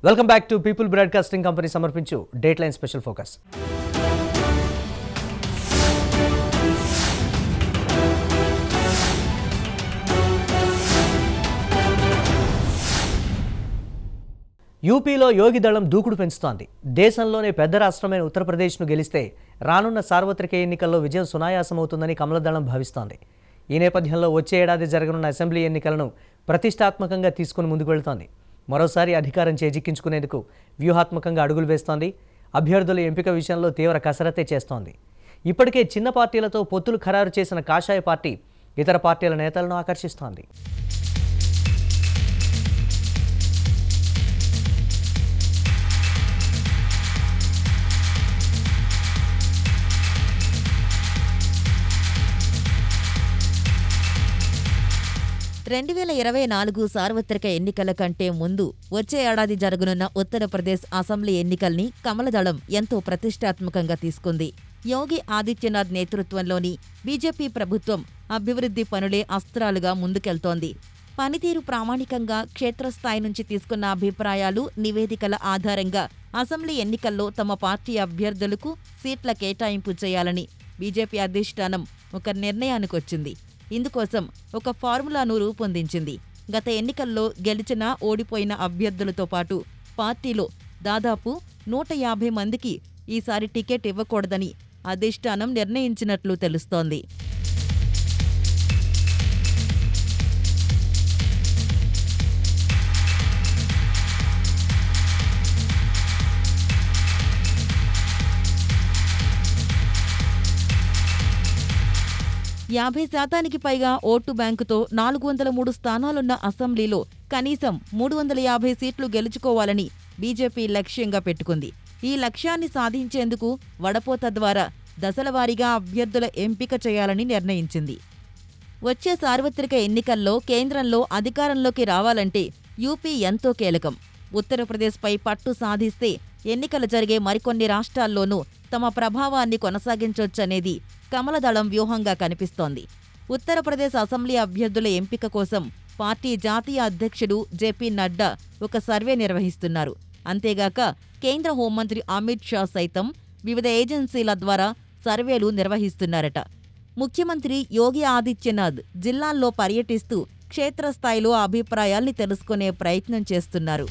welcome back to people broadcasting company సమర్పించు date line special focus యూపీలో యోగి దళం దూకుడు పెంచుతోంది దేశంలోనే పెద్ద రాష్ట్రమైన ఉత్తరప్రదేశ్ను గెలిస్తే రానున్న సార్వత్రిక ఎన్నికల్లో విజయం సునాయాసమవుతుందని కమలదళం భావిస్తోంది ఈ నేపథ్యంలో వచ్చే ఏడాది జరగనున్న అసెంబ్లీ ఎన్నికలను ప్రతిష్టాత్మకంగా తీసుకుని ముందుకు వెళుతోంది మరోసారి అధికారం చేజిక్కించుకునేందుకు వ్యూహాత్మకంగా అడుగులు వేస్తోంది అభ్యర్థుల ఎంపిక విషయంలో తీవ్ర కసరత్తే చేస్తోంది ఇప్పటికే చిన్న పార్టీలతో పొత్తులు ఖరారు చేసిన కాషాయ పార్టీ ఇతర పార్టీల నేతలను ఆకర్షిస్తోంది రెండు వేల ఇరవై నాలుగు సార్వత్రిక ఎన్నికల కంటే ముందు వచ్చే ఏడాది జరగనున్న ఉత్తరప్రదేశ్ అసెంబ్లీ ఎన్నికల్ని కమలదళం ఎంతో ప్రతిష్టాత్మకంగా తీసుకుంది యోగి ఆదిత్యనాథ్ నేతృత్వంలోని బీజేపీ ప్రభుత్వం అభివృద్ధి పనులే అస్త్రాలుగా ముందుకెళ్తోంది పనితీరు ప్రామాణికంగా క్షేత్రస్థాయి నుంచి తీసుకున్న అభిప్రాయాలు నివేదికల ఆధారంగా అసెంబ్లీ ఎన్నికల్లో తమ పార్టీ అభ్యర్థులకు సీట్ల కేటాయింపు చేయాలని బీజేపీ అధిష్టానం ఒక నిర్ణయానికొచ్చింది ఇందుకోసం ఒక ఫార్ములాను రూపొందించింది గత ఎన్నికల్లో గెలిచిన ఓడిపోయిన అభ్యర్థులతో పాటు పార్టీలో దాదాపు నూట యాభై మందికి ఈసారి టికెట్ ఇవ్వకూడదని అధిష్టానం నిర్ణయించినట్లు తెలుస్తోంది యాభై శాతానికి పైగా ఓటు బ్యాంకుతో నాలుగు వందల మూడు స్థానాలున్న అసెంబ్లీలో కనీసం మూడు వందల యాభై సీట్లు గెలుచుకోవాలని బీజేపీ లక్ష్యంగా పెట్టుకుంది ఈ లక్ష్యాన్ని సాధించేందుకు వడపోత ద్వారా దశలవారీగా అభ్యర్థుల ఎంపిక చేయాలని నిర్ణయించింది వచ్చే సార్వత్రిక ఎన్నికల్లో కేంద్రంలో అధికారంలోకి రావాలంటే యూపీ ఎంతో కీలకం ఉత్తరప్రదేశ్పై పట్టు సాధిస్తే ఎన్నికలు జరిగే మరికొన్ని రాష్ట్రాల్లోనూ తమ ప్రభావాన్ని కొనసాగించొచ్చనేది కమలదళం వ్యూహంగా కనిపిస్తోంది ఉత్తరప్రదేశ్ అసెంబ్లీ అభ్యర్థుల ఎంపిక కోసం పార్టీ జాతీయ అధ్యక్షుడు జేపీ నడ్డా ఒక సర్వే నిర్వహిస్తున్నారు అంతేగాక కేంద్ర హోంమంత్రి అమిత్ షా సైతం వివిధ ఏజెన్సీల ద్వారా సర్వేలు నిర్వహిస్తున్నారట ముఖ్యమంత్రి యోగి ఆదిత్యనాథ్ జిల్లాల్లో పర్యటిస్తూ క్షేత్రస్థాయిలో అభిప్రాయాల్ని తెలుసుకునే ప్రయత్నం చేస్తున్నారు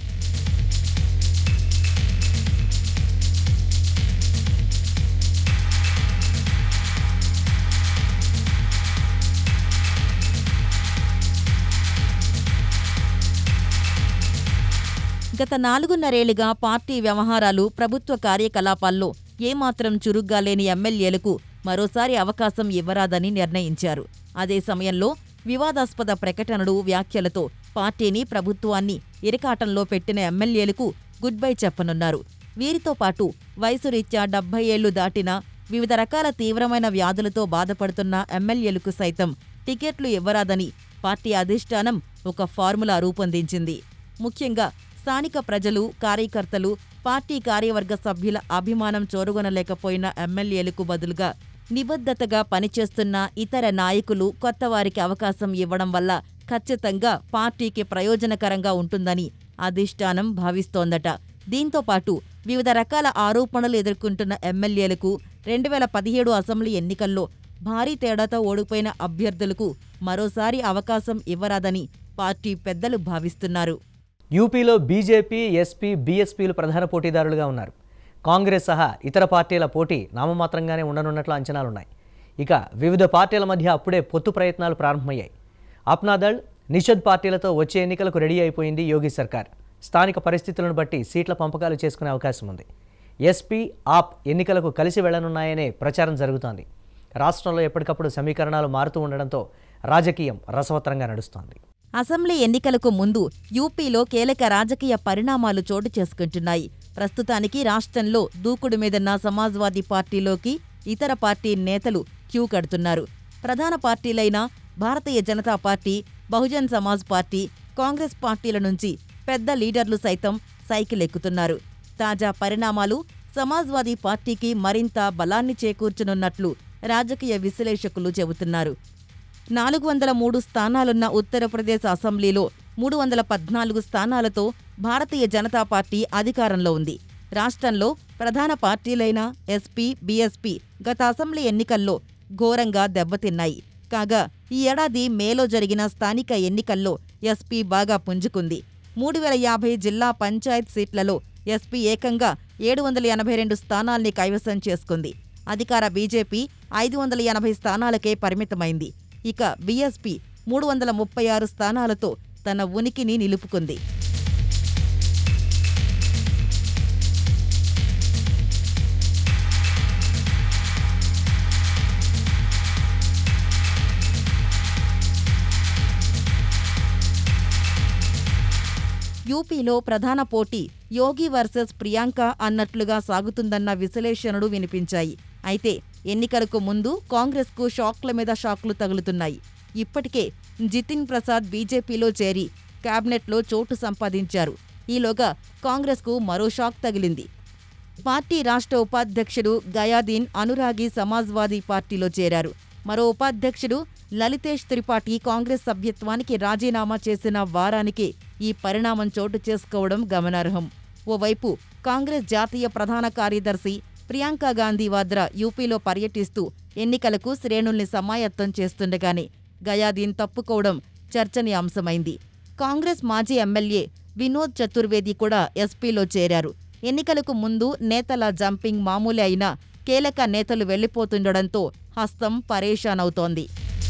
గత నాలుగున్నరేళ్లుగా పార్టీ వ్యవహారాలు ప్రభుత్వ కార్యకలాపాల్లో ఏమాత్రం చురుగ్గా లేని ఎమ్మెల్యేలకు మరోసారి అవకాశం ఇవ్వరాదని నిర్ణయించారు అదే సమయంలో వివాదాస్పద ప్రకటనలు వ్యాఖ్యలతో పార్టీని ప్రభుత్వాన్ని ఇరకాటంలో పెట్టిన ఎమ్మెల్యేలకు గుడ్ బై చెప్పనున్నారు వీరితో పాటు వయసు రీత్యా డెబ్బై ఏళ్లు దాటిన వివిధ రకాల తీవ్రమైన వ్యాధులతో బాధపడుతున్న ఎమ్మెల్యేలకు సైతం టికెట్లు ఇవ్వరాదని పార్టీ అధిష్టానం ఒక ఫార్ములా రూపొందించింది ముఖ్యంగా స్థానిక ప్రజలు కార్యకర్తలు పార్టీ కార్యవర్గ సభ్యుల అభిమానం చోరుగొనలేకపోయిన ఎమ్మెల్యేలకు బదులుగా నిబద్ధతగా పనిచేస్తున్న ఇతర నాయకులు కొత్తవారికి అవకాశం ఇవ్వడం వల్ల ఖచ్చితంగా పార్టీకి ప్రయోజనకరంగా ఉంటుందని అధిష్టానం భావిస్తోందట దీంతో పాటు వివిధ రకాల ఆరోపణలు ఎదుర్కొంటున్న ఎమ్మెల్యేలకు రెండు వేల పదిహేడు అసెంబ్లీ ఎన్నికల్లో భారీ తేడాతో ఓడిపోయిన అభ్యర్థులకు మరోసారి అవకాశం ఇవ్వరాదని పార్టీ పెద్దలు భావిస్తున్నారు యూపీలో బీజేపీ ఎస్పీ బీఎస్పీలు ప్రధాన పోటీదారులుగా ఉన్నారు కాంగ్రెస్ సహా ఇతర పార్టీల పోటీ నామమాత్రంగానే ఉండనున్నట్లు అంచనాలున్నాయి ఇక వివిధ పార్టీల మధ్య అప్పుడే పొత్తు ప్రయత్నాలు ప్రారంభమయ్యాయి అప్నాదళ్ నిషద్ పార్టీలతో వచ్చే ఎన్నికలకు రెడీ అయిపోయింది యోగి సర్కార్ స్థానిక పరిస్థితులను బట్టి సీట్ల పంపకాలు చేసుకునే అవకాశం ఉంది ఎస్పీ ఆప్ ఎన్నికలకు కలిసి వెళ్లనున్నాయనే ప్రచారం జరుగుతోంది రాష్ట్రంలో ఎప్పటికప్పుడు సమీకరణాలు మారుతూ ఉండడంతో రాజకీయం రసవత్తరంగా నడుస్తోంది అసెంబ్లీ ఎన్నికలకు ముందు యూపీలో కీలక రాజకీయ పరిణామాలు చోటు చేసుకుంటున్నాయి ప్రస్తుతానికి రాష్ట్రంలో దూకుడు మీదన్న సమాజ్వాదీ పార్టీలోకి ఇతర పార్టీ నేతలు క్యూ కడుతున్నారు ప్రధాన పార్టీలైన భారతీయ జనతా పార్టీ బహుజన్ సమాజ్ పార్టీ కాంగ్రెస్ పార్టీల నుంచి పెద్ద లీడర్లు సైతం సైకిల్ ఎక్కుతున్నారు తాజా పరిణామాలు సమాజ్వాదీ పార్టీకి మరింత బలాన్ని చేకూర్చనున్నట్లు రాజకీయ విశ్లేషకులు చెబుతున్నారు నాలుగు వందల మూడు స్థానాలున్న ఉత్తరప్రదేశ్ అసెంబ్లీలో మూడు వందల పద్నాలుగు స్థానాలతో భారతీయ జనతా పార్టీ అధికారంలో ఉంది రాష్ట్రంలో ప్రధాన పార్టీలైన ఎస్పీ బీఎస్పీ గత అసెంబ్లీ ఎన్నికల్లో ఘోరంగా దెబ్బతిన్నాయి కాగా ఈ ఏడాది మేలో జరిగిన స్థానిక ఎన్నికల్లో ఎస్పీ బాగా పుంజుకుంది మూడు వేల యాభై జిల్లా పంచాయత్ సీట్లలో ఎస్పీ ఏకంగా ఏడు వందల ఎనభై రెండు స్థానాల్ని కైవసం చేసుకుంది అధికార బీజేపీ ఐదు వందల ఎనభై స్థానాలకే పరిమితమైంది ఇక బీఎస్పీ మూడు వందల ముప్పై ఆరు స్థానాలతో తన ఉనికిని నిలుపుకుంది యూపీలో ప్రధాన పోటీ యోగి వర్సెస్ ప్రియాంక అన్నట్లుగా సాగుతుందన్న విశ్లేషణలు వినిపించాయి అయితే ఎన్నికలకు ముందు కాంగ్రెస్కు షాక్ల మీద షాక్లు తగులుతున్నాయి ఇప్పటికే జితిన్ ప్రసాద్ బీజేపీలో చేరి కేబినెట్లో చోటు సంపాదించారు ఈలోగా కాంగ్రెస్కు మరో షాక్ తగిలింది పార్టీ రాష్ట్ర ఉపాధ్యక్షుడు గయాదీన్ అనురాగి సమాజ్వాదీ పార్టీలో చేరారు మరో ఉపాధ్యక్షుడు లలితేష్ త్రిపాఠి కాంగ్రెస్ సభ్యత్వానికి రాజీనామా చేసిన వారానికి ఈ పరిణామం చోటు చేసుకోవడం గమనార్హం ఓవైపు కాంగ్రెస్ జాతీయ ప్రధాన కార్యదర్శి ప్రియాంక గాంధీ వాద్రా యూపీలో పర్యటిస్తూ ఎన్నికలకు శ్రేణుల్ని సమాయత్తం చేస్తుండగానే గయాదీన్ తప్పుకోవడం చర్చనీయాంశమైంది కాంగ్రెస్ మాజీ ఎమ్మెల్యే వినోద్ చతుర్వేది కూడా ఎస్పీలో చేరారు ఎన్నికలకు ముందు నేతల జంపింగ్ మామూలే అయినా కీలక నేతలు వెళ్లిపోతుండడంతో హస్తం పరేషాన్ అవుతోంది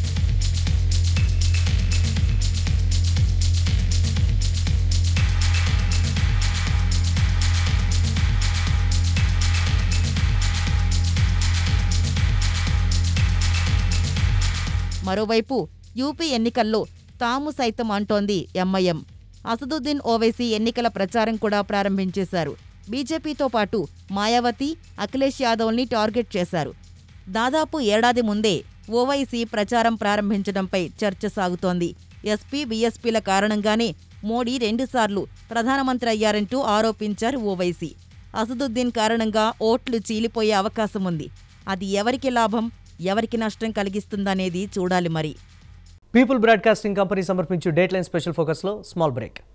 మరోవైపు యూపీ ఎన్నికల్లో తాము సైతం అంటోంది ఎంఐఎం అసదుద్దీన్ ఓవైసీ ఎన్నికల ప్రచారం కూడా ప్రారంభించేశారు బీజేపీతో పాటు మాయావతి అఖిలేష్ యాదవ్ని టార్గెట్ చేశారు దాదాపు ఏడాది ముందే ఓవైసీ ప్రచారం ప్రారంభించడంపై చర్చ సాగుతోంది ఎస్పీ బీఎస్పీల కారణంగానే మోడీ రెండుసార్లు ప్రధానమంత్రి అయ్యారంటూ ఆరోపించారు ఓవైసీ అసదుద్దీన్ కారణంగా ఓట్లు చీలిపోయే అవకాశం ఉంది అది ఎవరికి లాభం ఎవరికి నష్టం కలిగిస్తుందనేది చూడాలి మరి పీపుల్ బ్రాడ్కాస్టింగ్ కంపెనీ సమర్పించు డేట్ లైన్ స్పెషల్ ఫోకస్లో స్మాల్ బ్రేక్